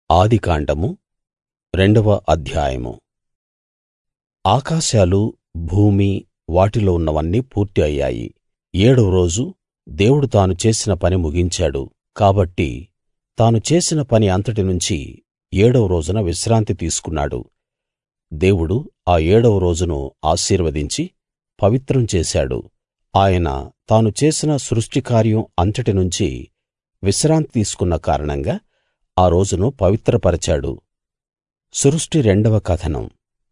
ఆదికాండము రెండవ అధ్యాయము ఆకాశాలు భూమి వాటిలో ఉన్నవన్నీ పూర్తి అయ్యాయి ఏడవ రోజు దేవుడు తాను చేసిన పని ముగించాడు కాబట్టి తాను చేసిన పని అంతటి నుంచి ఏడవ రోజున విశ్రాంతి తీసుకున్నాడు దేవుడు ఆ ఏడవ రోజును ఆశీర్వదించి పవిత్రం చేశాడు ఆయన తాను చేసిన సృష్టి కార్యం అంతటి నుంచి విశ్రాంతి తీసుకున్న కారణంగా ఆ రోజును పవిత్రపరచాడు సృష్టి రెండవ కథనం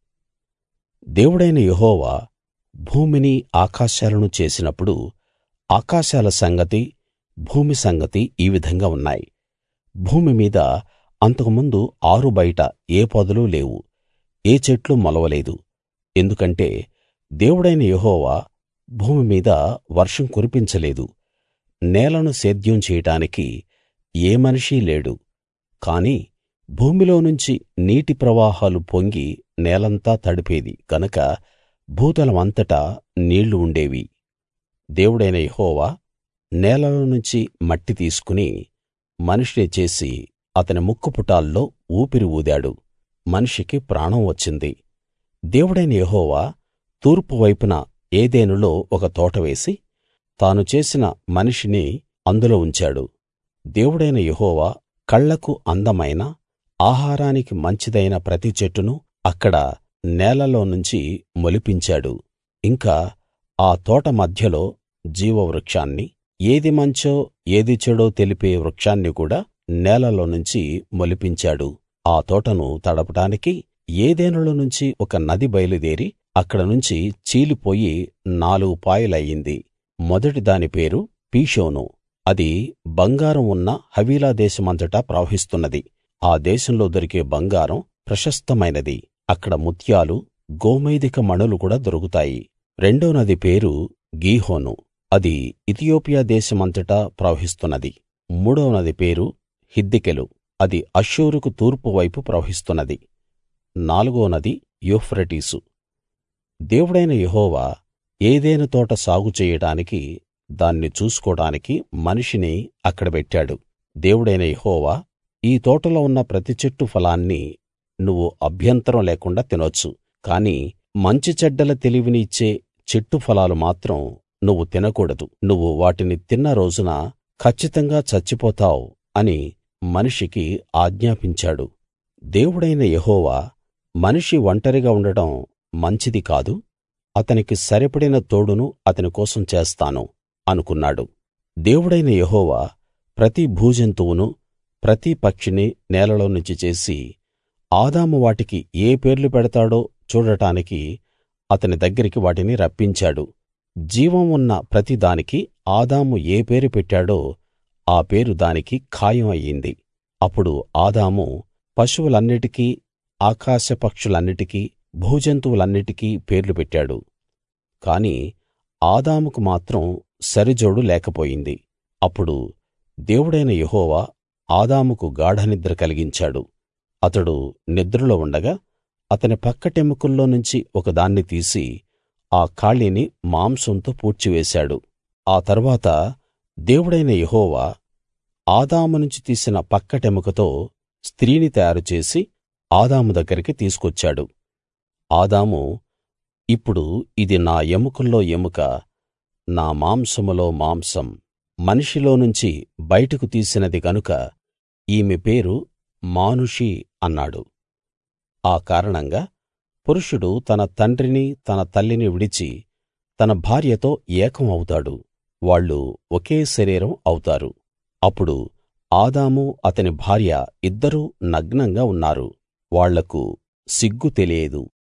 దేవుడైన యెహోవా భూమిని ఆకాశాలను చేసినప్పుడు ఆకాశాల సంగతి భూమి సంగతి ఈ విధంగా ఉన్నాయి భూమి మీద అంతకుముందు ఆరుబయట ఏ పొదలూ లేవు ఏ చెట్లూ మొలవలేదు ఎందుకంటే దేవుడైన యెహోవా భూమి మీద వర్షం కురిపించలేదు నేలను సేద్యం చేయడానికి ఏ మనిషీ లేడు కానీ భూమిలోనుంచి నీటి ప్రవాహాలు పొంగి నేలంతా తడిపేది గనక భూతలం అంతటా నీళ్లు ఉండేవి దేవుడైన యెహోవా నేలలో నుంచి మట్టి తీసుకుని మనిషిని చేసి అతని ముక్కుపుటాల్లో ఊపిరి ఊదాడు మనిషికి ప్రాణం వచ్చింది దేవుడైన యెహోవా తూర్పు వైపున ఏదెనులో ఒక తోట వేసి తాను చేసిన మనిషిని అందులో ఉంచాడు దేవుడైన యెహోవా కళ్ళకు అందమైన ఆహారానికి మంచిదైన ప్రతి చెట్టును అక్కడ నేలలో నుంచి మొలిపించాడు ఇంకా ఆ తోట మధ్యలో జీవవృక్షాన్ని ఏది మంచో ఏది చెడో తెలిపే వృక్షాన్ని కూడా నేలలో నుంచి మొలిపించాడు ఆ తోటను తడపడానికి ఏదెనులో నుంచి ఒక నది బయలుదేరి అక్కడ నుంచి చీలిపోయి నాలుగు పాయలయింది మొదటి దాని పేరు పీషోను అది బంగారం ఉన్న హవీలా దేశమంతటా ప్రవహిస్తున్నది ఆ దేశంలో దొరికే బంగారం ప్రశస్తమైనది అక్కడ ముత్యాలు గోమేధిక మణులు కూడా దొరుకుతాయి రెండో నది పేరు గీహోను అది ఇతియోపియా దేశమంతటా ప్రవహిస్తున్నది మూడో నది పేరు హిద్దెకెలు అది అష్షూరుకు తూర్పు వైపు ప్రవహిస్తున్నది నాలుగో నది యూఫ్రటీసు దేవుడైన యెహోవా ఏదెను తోట సాగు చెయ్యడానికి దాన్ని చూసుకోడానికి మనిషిని అక్కడ పెట్టాడు దేవుడైన యెహోవా ఈ తోటలో ఉన్న ప్రతి చెట్టు ఫలాన్ని నువ్వు అభ్యంతరం లేకుండా తినొచ్చు కానీ మంచి చెడ్డల తెలివిని ఇచ్చే చెట్టు ఫలాలు మాత్రం నువ్వు తినకూడదు నువ్వు వాటిని తిన్న రోజున కచ్చితంగా చచ్చిపోతావు అని మనిషికి ఆజ్ఞాపించాడు దేవుడైన యెహోవా మనిషి ఒంటరిగా ఉండడం మంచిది కాదు అతనికి సరిపడిన తోడును అతని కోసం చేస్తాను అనుకున్నాడు దేవుడైన యెహోవా ప్రతి భూజంతువును ప్రతి పక్షిని నేలలో నుంచి చేసి ఆదాము వాటికి ఏ పేర్లు పెడతాడో చూడటానికి అతని దగ్గరికి వాటిని రప్పించాడు జీవం ఉన్న ప్రతి దానికి ఆదాము ఏ పేరు పెట్టాడో ఆ పేరు దానికి ఖాయం అయ్యింది అప్పుడు ఆదాము పశువులన్నిటికీ ఆకాశ పక్షులన్నిటికీ భూజంతువులన్నిటికీ పేర్లు పెట్టాడు కాని ఆదాముకు మాత్రం సరిజోడు లేకపోయింది అప్పుడు దేవుడైన యెహోవా ఆదాముకు గాఢనిద్ర కలిగించాడు అతడు నిద్రలో ఉండగా అతని పక్కటెముకల్లో నుంచి ఒకదాన్ని తీసి ఆ ఖాళీని మాంసంతో పూడ్చివేశాడు ఆ తర్వాత దేవుడైన యెహోవా ఆదాము నుంచి తీసిన పక్కటెముకతో స్త్రీని తయారు చేసి ఆదాము దగ్గరికి తీసుకొచ్చాడు ఆదాము ఇప్పుడు ఇది నా ఎముకల్లో ఎముక నా మాంసములో మాంసం మనిషిలో నుంచి బయటకు తీసినది గనుక ఈమె పేరు మానుషి అన్నాడు ఆ కారణంగా పురుషుడు తన తండ్రిని తన తల్లిని విడిచి తన భార్యతో ఏకం అవుతాడు వాళ్ళు ఒకే శరీరం అవుతారు అప్పుడు ఆదాము అతని భార్య ఇద్దరూ నగ్నంగా ఉన్నారు వాళ్లకు సిగ్గు తెలియదు